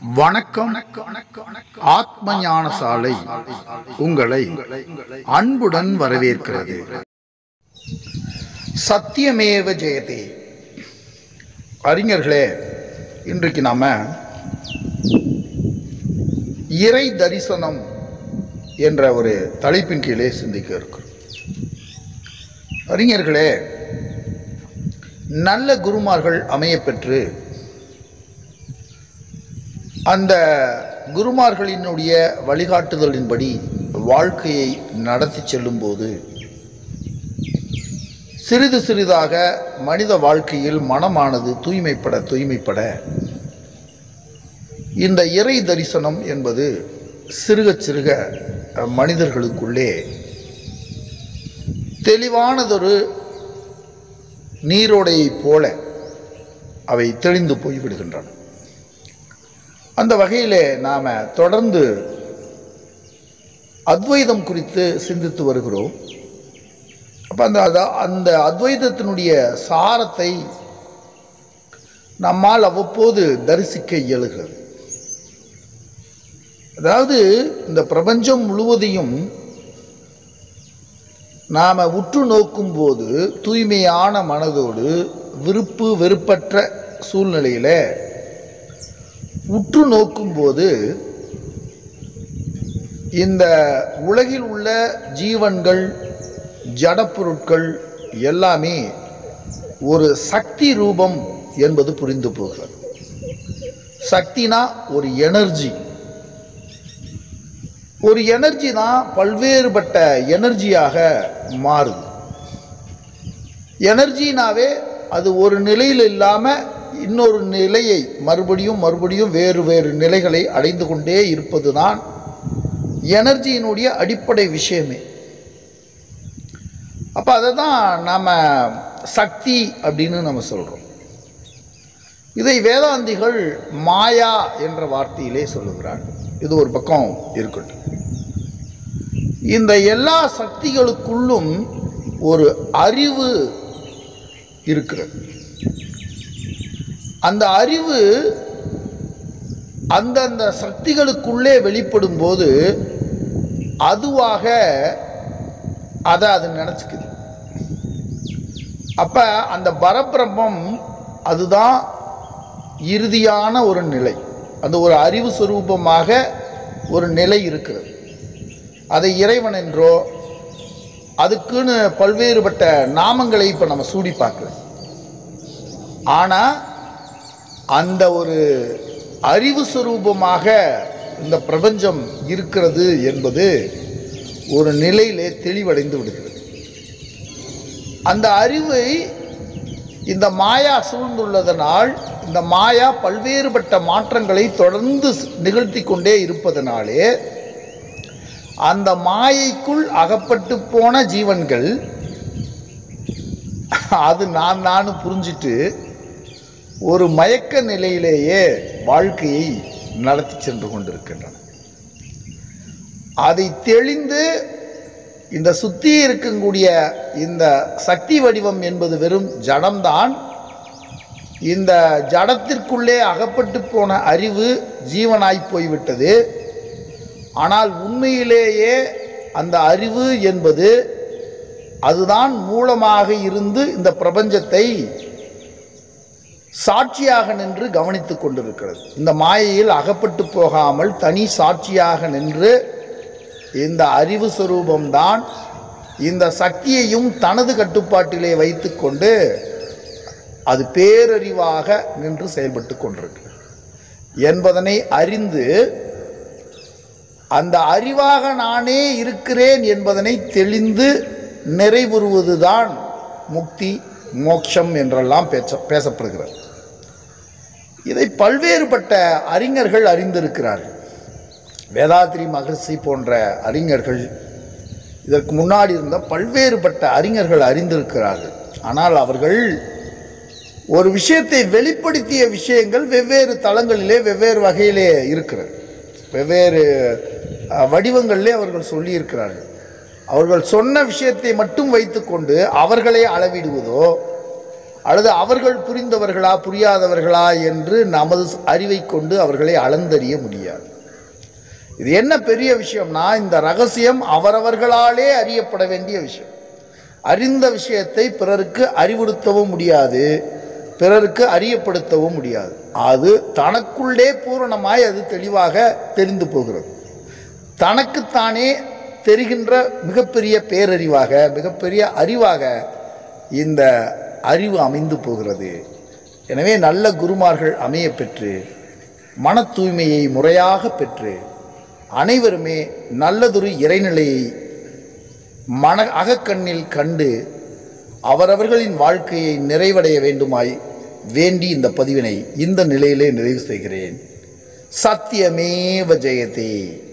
வணக்கம் ஆத்ம ஞான சாலை உங்களை அன்புடன் வரவேற்கிறது சத்தியமேவ ஜெயதே அறிஞர்களே இன்றைக்கு நாம இறை தரிசனம் என்ற ஒரு தலைப்பின் கீழே சிந்திக்க இருக்கிறோம் அறிஞர்களே நல்ல குருமார்கள் அமையப்பெற்று அந்த குருமார்களினுடைய வழிகாட்டுதலின்படி வாழ்க்கையை நடத்தி செல்லும்போது சிறிது சிறிதாக மனித வாழ்க்கையில் மனமானது தூய்மைப்பட தூய்மைப்பட இந்த இறை தரிசனம் என்பது சிறுக சிறுக மனிதர்களுக்குள்ளே தெளிவானதொரு நீரோடையைப் போல அவை தெளிந்து போய்விடுகின்றன அந்த வகையிலே நாம் தொடர்ந்து அத்வைதம் குறித்து சிந்தித்து வருகிறோம் அப்போ அந்த அத- அந்த அத்வைதத்தினுடைய சாரத்தை நம்மால் அவ்வப்போது தரிசிக்க இயலுகிறது அதாவது இந்த பிரபஞ்சம் முழுவதையும் நாம் உற்று நோக்கும்போது தூய்மையான மனதோடு விருப்பு வெறுப்பற்ற சூழ்நிலையில் உற்று நோக்கும்போது இந்த உலகில் உள்ள ஜீவன்கள் ஜடப்பொருட்கள் எல்லாமே ஒரு சக்தி ரூபம் என்பது புரிந்து போகிறது சக்தினா ஒரு எனர்ஜி ஒரு எனர்ஜி தான் பல்வேறுபட்ட எனர்ஜியாக மாறுது எனர்ஜினாவே அது ஒரு நிலையில் இல்லாமல் இன்னொரு நிலையை மறுபடியும் மறுபடியும் வேறு வேறு நிலைகளை அடைந்து கொண்டே இருப்பது தான் எனர்ஜியினுடைய அடிப்படை விஷயமே அப்போ அதை தான் நாம் சக்தி அப்படின்னு நம்ம சொல்கிறோம் இதை வேதாந்திகள் மாயா என்ற வார்த்தையிலே சொல்லுகிறார் இது ஒரு பக்கம் இருக்கட்டும் இந்த எல்லா சக்திகளுக்குள்ளும் ஒரு அறிவு இருக்கிறது அந்த அறிவு அந்தந்த சக்திகளுக்குள்ளே வெளிப்படும் போது அதுவாக அதை அது நினச்சிக்குது அப்போ அந்த பரபிரம்மம் அதுதான் இறுதியான ஒரு நிலை அந்த ஒரு அறிவு சுரூபமாக ஒரு நிலை இருக்கிறது அதை இறைவன் என்றோ அதுக்குன்னு பல்வேறுபட்ட நாமங்களை இப்போ நம்ம சூடி பார்க்கல ஆனால் அந்த ஒரு அறிவு சுரூபமாக இந்த பிரபஞ்சம் இருக்கிறது என்பது ஒரு நிலையிலே தெளிவடைந்து விடுகிறது அந்த அறிவை இந்த மாயா சூழ்ந்துள்ளதனால் இந்த மாயா பல்வேறுபட்ட மாற்றங்களை தொடர்ந்து நிகழ்த்தி கொண்டே இருப்பதனாலே அந்த மாயைக்குள் அகப்பட்டு போன ஜீவன்கள் அது நான் நான் புரிஞ்சிட்டு ஒரு மயக்க நிலையிலேயே வாழ்க்கையை நடத்தி சென்று கொண்டிருக்கின்றன அதை தெளிந்து இந்த சுத்தி இருக்கக்கூடிய இந்த சக்தி வடிவம் என்பது வெறும் ஜடம்தான் இந்த ஜடத்திற்குள்ளே அகப்பட்டு போன அறிவு ஜீவனாய் போய்விட்டது ஆனால் உண்மையிலேயே அந்த அறிவு என்பது அதுதான் மூலமாக இருந்து இந்த பிரபஞ்சத்தை சாட்சியாக நின்று கவனித்துக் கொண்டிருக்கிறது இந்த மாயையில் அகப்பட்டு போகாமல் தனி சாட்சியாக நின்று இந்த அறிவு சுரூபம்தான் இந்த சக்தியையும் தனது கட்டுப்பாட்டிலே வைத்துக்கொண்டு அது பேரறிவாக நின்று செயல்பட்டு கொண்டிருக்கு என்பதனை அறிந்து அந்த அறிவாக நானே இருக்கிறேன் என்பதனை தெளிந்து நிறைவுறுவதுதான் முக்தி மோட்சம் என்றெல்லாம் பேச பேசப்படுகிறது இதை பல்வேறுபட்ட அறிஞர்கள் அறிந்திருக்கிறார்கள் வேதாத்ரி மகர்ஷி போன்ற அறிஞர்கள் இதற்கு முன்னாடி இருந்த பல்வேறுபட்ட அறிஞர்கள் அறிந்திருக்கிறார்கள் ஆனால் அவர்கள் ஒரு விஷயத்தை வெளிப்படுத்திய விஷயங்கள் வெவ்வேறு தளங்களிலே வெவ்வேறு வகையிலே இருக்கிறது வெவ்வேறு அஹ், வடிவங்களிலே அவர்கள் சொல்லியிருக்கிறார்கள் அவர்கள் சொன்ன விஷயத்தை மட்டும் வைத்துக்கொண்டு அவர்களே அளவிடுவதோ அல்லது அவர்கள் புரிந்தவர்களா புரியாதவர்களா என்று நமது அறிவை கொண்டு அவர்களை அளந்தறிய முடியாது இது என்ன பெரிய விஷயம்னா இந்த ரகசியம் அவரவர்களாலே அறியப்பட வேண்டிய விஷயம் அறிந்த விஷயத்தை பிறருக்கு அறிவுறுத்தவும் முடியாது பிறருக்கு அறியப்படுத்தவும் முடியாது அது தனக்குள்ளே பூரணமாய் அது தெளிவாக தெரிந்து போகிறது தனக்குத்தானே தெரிகின்ற மிகப்பெரிய பேரறிவாக மிகப்பெரிய அறிவாக இந்த அறிவு அமைந்து போகிறது எனவே நல்ல குருமார்கள் அமைய பெற்று மன தூய்மையை முறையாக பெற்று அனைவருமே நல்லதொரு இறைநிலையை மன அகக்கண்ணில் கண்டு அவரவர்களின் வாழ்க்கையை நிறைவடைய வேண்டுமாய் வேண்டி இந்த பதிவினை இந்த நிலையிலே நிறைவு செய்கிறேன் சத்தியமேவ ஜெயதே